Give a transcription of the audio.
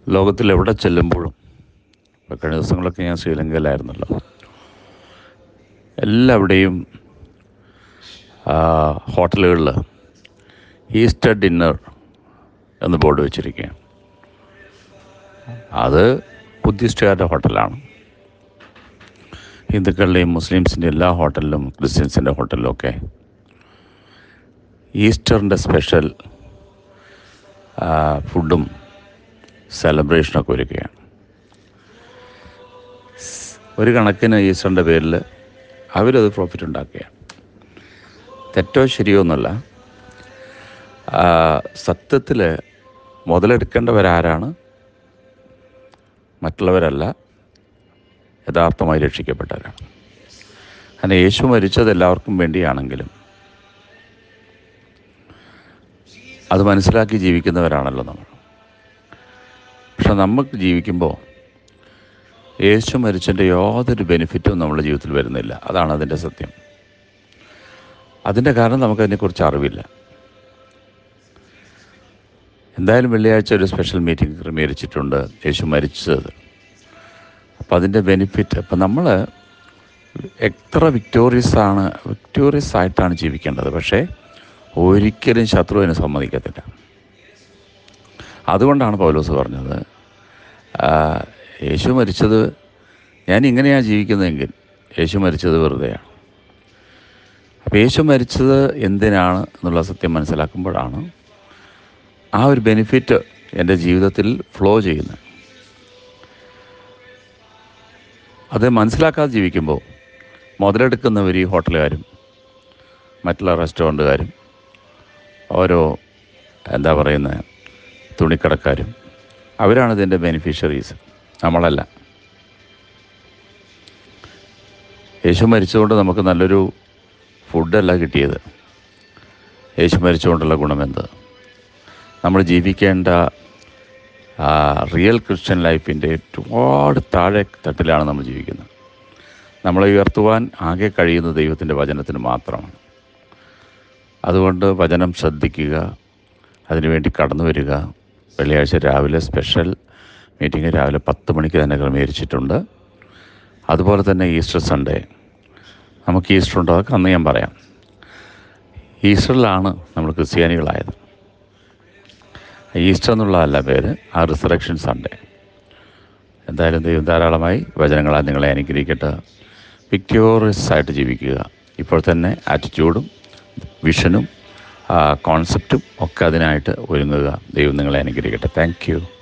ലോകത്തിൽ എവിടെ ചെല്ലുമ്പോഴും ഇപ്പോൾ കഴിഞ്ഞ ദിവസങ്ങളൊക്കെ ഞാൻ ശ്രീലങ്കയിലായിരുന്നല്ലോ എല്ലാവിടെയും ഹോട്ടലുകളിൽ ഈസ്റ്റർ ഡിന്നർ എന്ന് ബോർഡ് വെച്ചിരിക്കുകയാണ് അത് ബുദ്ധിസ്റ്റുകാരുടെ ഹോട്ടലാണ് ഹിന്ദുക്കളുടെയും മുസ്ലിംസിൻ്റെ എല്ലാ ഹോട്ടലിലും ക്രിസ്ത്യൻസിൻ്റെ ഹോട്ടലിലും ഒക്കെ ഈസ്റ്ററിൻ്റെ സ്പെഷ്യൽ ഫുഡും സെലിബ്രേഷനൊക്കെ ഒരുക്കുകയാണ് ഒരു കണക്കിന് ഈസ്റ്ററിൻ്റെ പേരിൽ അവരത് പ്രോഫിറ്റ് ഉണ്ടാക്കുകയാണ് തെറ്റോ ശരിയോ എന്നല്ല സത്യത്തിൽ മുതലെടുക്കേണ്ടവരാരാണ് മറ്റുള്ളവരല്ല യഥാർത്ഥമായി രക്ഷിക്കപ്പെട്ടവരാണ് കാരണം യേശു മരിച്ചത് എല്ലാവർക്കും വേണ്ടിയാണെങ്കിലും അത് മനസ്സിലാക്കി ജീവിക്കുന്നവരാണല്ലോ നമ്മൾ പക്ഷെ നമുക്ക് ജീവിക്കുമ്പോൾ യേശു മരിച്ചതിൻ്റെ യാതൊരു ബെനിഫിറ്റും നമ്മുടെ ജീവിതത്തിൽ വരുന്നില്ല അതാണ് അതിൻ്റെ സത്യം അതിൻ്റെ കാരണം നമുക്കതിനെക്കുറിച്ച് അറിവില്ല എന്തായാലും വെള്ളിയാഴ്ച ഒരു സ്പെഷ്യൽ മീറ്റിംഗ് ക്രമീകരിച്ചിട്ടുണ്ട് യേശു മരിച്ചത് അപ്പം അതിൻ്റെ ബെനിഫിറ്റ് അപ്പം നമ്മൾ എത്ര വിക്ടോറിയസ് ആണ് വിക്ടോറിയസ് ആയിട്ടാണ് ജീവിക്കേണ്ടത് പക്ഷേ ഒരിക്കലും ശത്രുവിനെ സമ്മതിക്കത്തില്ല അതുകൊണ്ടാണ് പൗലോസ് പറഞ്ഞത് യേശു മരിച്ചത് ഞാൻ ഇങ്ങനെയാണ് ജീവിക്കുന്നതെങ്കിൽ യേശു മരിച്ചത് വെറുതെയാണ് അപ്പോൾ യേശു മരിച്ചത് എന്തിനാണ് എന്നുള്ള സത്യം മനസ്സിലാക്കുമ്പോഴാണ് ആ ഒരു ബെനിഫിറ്റ് എൻ്റെ ജീവിതത്തിൽ ഫ്ലോ ചെയ്യുന്നത് അത് മനസ്സിലാക്കാതെ ജീവിക്കുമ്പോൾ മുതലെടുക്കുന്നവർ ഈ ഹോട്ടലുകാരും മറ്റുള്ള റെസ്റ്റോറൻറ്റുകാരും ഓരോ എന്താ പറയുന്നത് തുണിക്കടക്കാരും അവരാണ് ഇതിൻ്റെ ബെനിഫിഷ്യറീസ് നമ്മളല്ല യേശു മരിച്ചുകൊണ്ട് നമുക്ക് നല്ലൊരു ഫുഡല്ല കിട്ടിയത് യേശു മരിച്ചുകൊണ്ടുള്ള ഗുണമെന്ത് നമ്മൾ ജീവിക്കേണ്ട റിയൽ ക്രിസ്ത്യൻ ലൈഫിൻ്റെ ഒരുപാട് താഴെ തട്ടിലാണ് നമ്മൾ ജീവിക്കുന്നത് നമ്മളെ ഉയർത്തുവാൻ ആകെ കഴിയുന്ന ദൈവത്തിൻ്റെ വചനത്തിന് മാത്രമാണ് അതുകൊണ്ട് വചനം ശ്രദ്ധിക്കുക അതിനുവേണ്ടി കടന്നു വരിക വെള്ളിയാഴ്ച രാവിലെ സ്പെഷ്യൽ മീറ്റിംഗ് രാവിലെ പത്ത് മണിക്ക് തന്നെ ക്രമീകരിച്ചിട്ടുണ്ട് അതുപോലെ തന്നെ ഈസ്റ്റർ സൺഡേ നമുക്ക് ഈസ്റ്റർ ഉണ്ടോ അതൊക്കെ അന്ന് ഞാൻ പറയാം ഈസ്റ്ററിലാണ് നമ്മൾ ക്രിസ്ത്യാനികളായത് ഈസ്റ്റർ എന്നുള്ളതല്ല പേര് ആ റിസറക്ഷൻ സൺഡേ എന്തായാലും ദൈവം ധാരാളമായി വചനങ്ങളാൽ നിങ്ങളെ അനുഗ്രഹിക്കട്ടെ വിക്ടോറിയസ് ആയിട്ട് ജീവിക്കുക ഇപ്പോൾ തന്നെ ആറ്റിറ്റ്യൂഡും വിഷനും കോൺസെപ്റ്റും ഒക്കെ അതിനായിട്ട് ഒരുങ്ങുക ദൈവം നിങ്ങളെ അനുഗ്രഹിക്കട്ടെ താങ്ക് യു